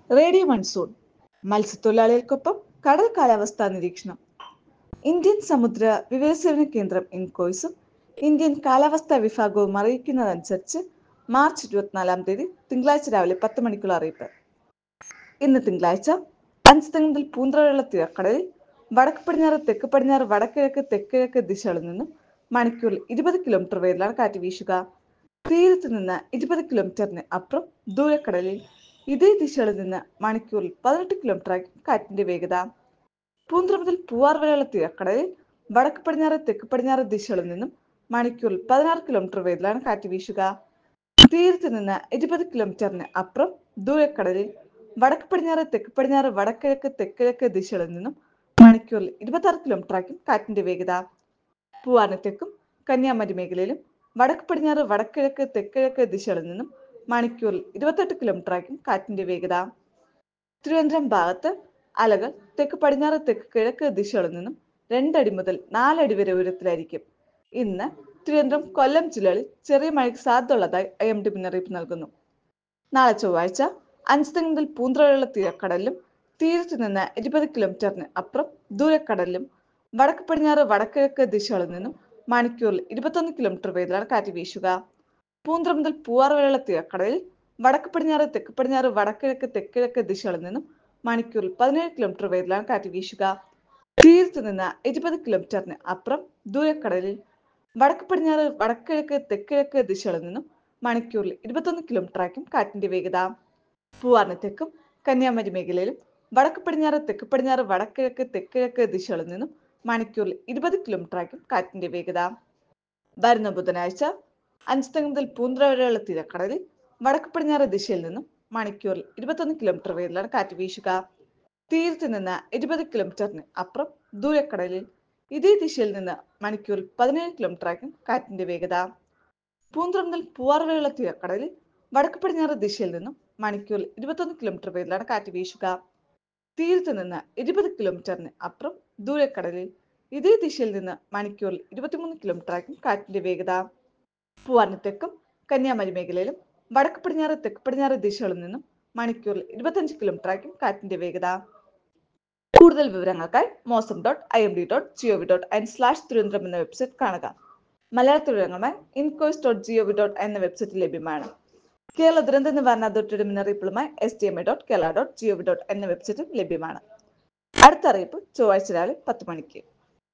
radio monsoon മത്സ്യത്തൊഴിലാളികൾക്കൊപ്പം കടൽ കാലാവസ്ഥാ നിരീക്ഷണം ഇന്ത്യൻ സമുദ്ര വിവരസേവന കേന്ദ്രം ഇൻകോയ്സും ഇന്ത്യൻ കാലാവസ്ഥാ വിഭാഗവും അറിയിക്കുന്നതനുസരിച്ച് മാർച്ച് ഇരുപത്തിനാലാം തീയതി തിങ്കളാഴ്ച രാവിലെ പത്ത് മണിക്കുള്ള അറിയിപ്പ് ഇന്ന് തിങ്കളാഴ്ച അഞ്ചുതെങ്ങിൽ പൂന്തറയുള്ള തീരക്കടലിൽ വടക്ക് പടിഞ്ഞാറ് തെക്ക് പടിഞ്ഞാറ് വടക്കിഴക്ക് തെക്കിഴക്ക് ദിശകളിൽ നിന്നും മണിക്കൂറിൽ ഇരുപത് കിലോമീറ്റർ വേഗത്തിലാണ് കാറ്റ് വീശുക തീരത്ത് നിന്ന് ഇരുപത് കിലോമീറ്ററിന് അപ്പുറം ദൂരക്കടലിൽ ഇതേ ദിശകളിൽ നിന്ന് മണിക്കൂറിൽ പതിനെട്ട് കിലോമീറ്റർ ആയിരിക്കും കാറ്റിന്റെ വേഗത പൂന്തറ മുതൽ പൂവാർ വരെയുള്ള തീരക്കടലിൽ വടക്ക് പടിഞ്ഞാറ് തെക്ക് പടിഞ്ഞാറ് ദിശകളിൽ നിന്നും മണിക്കൂറിൽ പതിനാറ് കിലോമീറ്റർ വേഗത്തിലാണ് കാറ്റ് വീശുക തീരത്ത് നിന്ന് ഇരുപത് കിലോമീറ്ററിന് അപ്പുറം ദൂരക്കടലിൽ വടക്ക് പടിഞ്ഞാറ് തെക്ക് പടിഞ്ഞാറ് വടക്കിഴക്ക് തെക്കിഴക്ക് ദിശകളിൽ നിന്നും മണിക്കൂറിൽ ഇരുപത്തി ആറ് കിലോമീറ്റർ ആയിരിക്കും കാറ്റിന്റെ വേഗത പൂവാറിന് തെക്കും കന്യാകുമാരി മേഖലയിലും വടക്ക് പടിഞ്ഞാറ് വടക്കിഴക്ക് തെക്കിഴക്ക് ദിശകളിൽ നിന്നും മണിക്കൂറിൽ ഇരുപത്തെട്ട് കിലോമീറ്റർ ആയിരിക്കും കാറ്റിന്റെ വേഗത തിരുവനന്തപുരം ഭാഗത്ത് അലകൾ തെക്ക് പടിഞ്ഞാറ് തെക്ക് കിഴക്ക് ദിശകളിൽ നിന്നും രണ്ടടി മുതൽ നാലടി വരെ ഉയരത്തിലായിരിക്കും ഇന്ന് തിരുവനന്തപുരം കൊല്ലം ജില്ലകളിൽ ചെറിയ മഴയ്ക്ക് സാധ്യതയുള്ളതായി ഐ എം ഡി മുന്നറിയിപ്പ് നൽകുന്നു നാളെ ചൊവ്വാഴ്ച അഞ്ചുതെങ്ങ് മുതൽ പൂന്തറയുള്ള തീരക്കടലിലും തീരത്ത് നിന്ന് ഇരുപത് കിലോമീറ്ററിന് അപ്പുറം ദൂരക്കടലിലും വടക്ക് പടിഞ്ഞാറ് വടക്കിഴക്ക് ദിശകളിൽ നിന്നും മണിക്കൂറിൽ ഇരുപത്തൊന്ന് കിലോമീറ്റർ വേഗത്തിലാണ് കാറ്റ് വീശുക പൂന്തറ മുതൽ പൂവാർ വരെയുള്ള തീരക്കടലിൽ വടക്ക് പടിഞ്ഞാറ് തെക്ക് പടിഞ്ഞാറ് വടക്കിഴക്ക് തെക്കിഴക്ക് ദിശകളിൽ നിന്നും മണിക്കൂറിൽ പതിനേഴ് കിലോമീറ്റർ വേഗത്തിലാണ് കാറ്റ് വീശുക തീരത്ത് നിന്ന് ഇരുപത് കിലോമീറ്ററിന് അപ്പുറം ദൂരക്കടലിൽ വടക്ക് പടിഞ്ഞാറ് വടക്കിഴക്ക് തെക്കിഴക്ക് ദിശകളിൽ നിന്നും മണിക്കൂറിൽ ഇരുപത്തൊന്ന് കിലോമീറ്റർ ആയിരിക്കും കാറ്റിന്റെ വേഗത പൂവാറിന് തെക്കും കന്യാകുമാരി മേഖലയിലും വടക്ക് പടിഞ്ഞാറ് തെക്ക് പടിഞ്ഞാറ് വടക്കിഴക്ക് തെക്കിഴക്ക് ദിശകളിൽ നിന്നും മണിക്കൂറിൽ ഇരുപത് കിലോമീറ്റർ ആയിരിക്കും കാറ്റിന്റെ വേഗത വരുന്ന ബുധനാഴ്ച അഞ്ചുതെങ്ങ് മുതൽ പൂന്തറ വരെയുള്ള തീരക്കടലിൽ വടക്ക് പടിഞ്ഞാറ് ദിശയിൽ നിന്നും മണിക്കൂറിൽ ഇരുപത്തൊന്ന് കിലോമീറ്റർ വേഗത്തിലാണ് കാറ്റ് വീശുക തീരത്ത് നിന്ന് ഇരുപത് കിലോമീറ്ററിന് അപ്പുറം ദൂരക്കടലിൽ ഇതേ ദിശയിൽ നിന്ന് മണിക്കൂറിൽ പതിനേഴ് കിലോമീറ്റർ ആയിരിക്കും കാറ്റിന്റെ വേഗത പൂന്തറ മുതൽ പൂവാർ വരെയുള്ള തീരക്കടലിൽ വടക്ക് പടിഞ്ഞാറ് ദിശയിൽ നിന്നും മണിക്കൂറിൽ ഇരുപത്തൊന്ന് കിലോമീറ്റർ വേഗത്തിലാണ് കാറ്റ് വീശുക തീരത്ത് നിന്ന് ഇരുപത് കിലോമീറ്ററിന് അപ്പുറം ദൂരക്കടലിൽ ഇതേ ദിശയിൽ നിന്ന് മണിക്കൂറിൽ ഇരുപത്തിമൂന്ന് കിലോമീറ്റർ ആയിരിക്കും കാറ്റിന്റെ വേഗത പൂവാറിന് തെക്കും കന്യാകുമാരി മേഖലയിലും വടക്ക് പടിഞ്ഞാറ് തെക്ക് പടിഞ്ഞാറ് ദിശകളിൽ നിന്നും മണിക്കൂറിൽ ഇരുപത്തഞ്ച് കിലോമീറ്റർ ആയിരിക്കും കാറ്റിന്റെ വേഗത കൂടുതൽ വിവരങ്ങൾക്കായി mausam dot I M D dot gov dot in slash Thiruvananthapuram എന്ന വെബ്സൈറ്റ് കാണുക മലയാളത്തിൽ വിവരങ്ങളുമായി ഇൻകോയ്സ് ഡോട്ട് ജിഒവി ഡോട്ട് എന്ന വെബ്സൈറ്റ് ലഭ്യമാണ് കേരള ദുരന്ത നിവാരണ അതോറിറ്റിയുടെ മുന്നറിയിപ്പുകളുമായി S D M A dot Kerala dot gov dot എന്ന വെബ്സൈറ്റും ലഭ്യമാണ് അടുത്ത അറിയിപ്പ് ചൊവ്വാഴ്ച രാവിലെ പത്ത് മണിക്ക്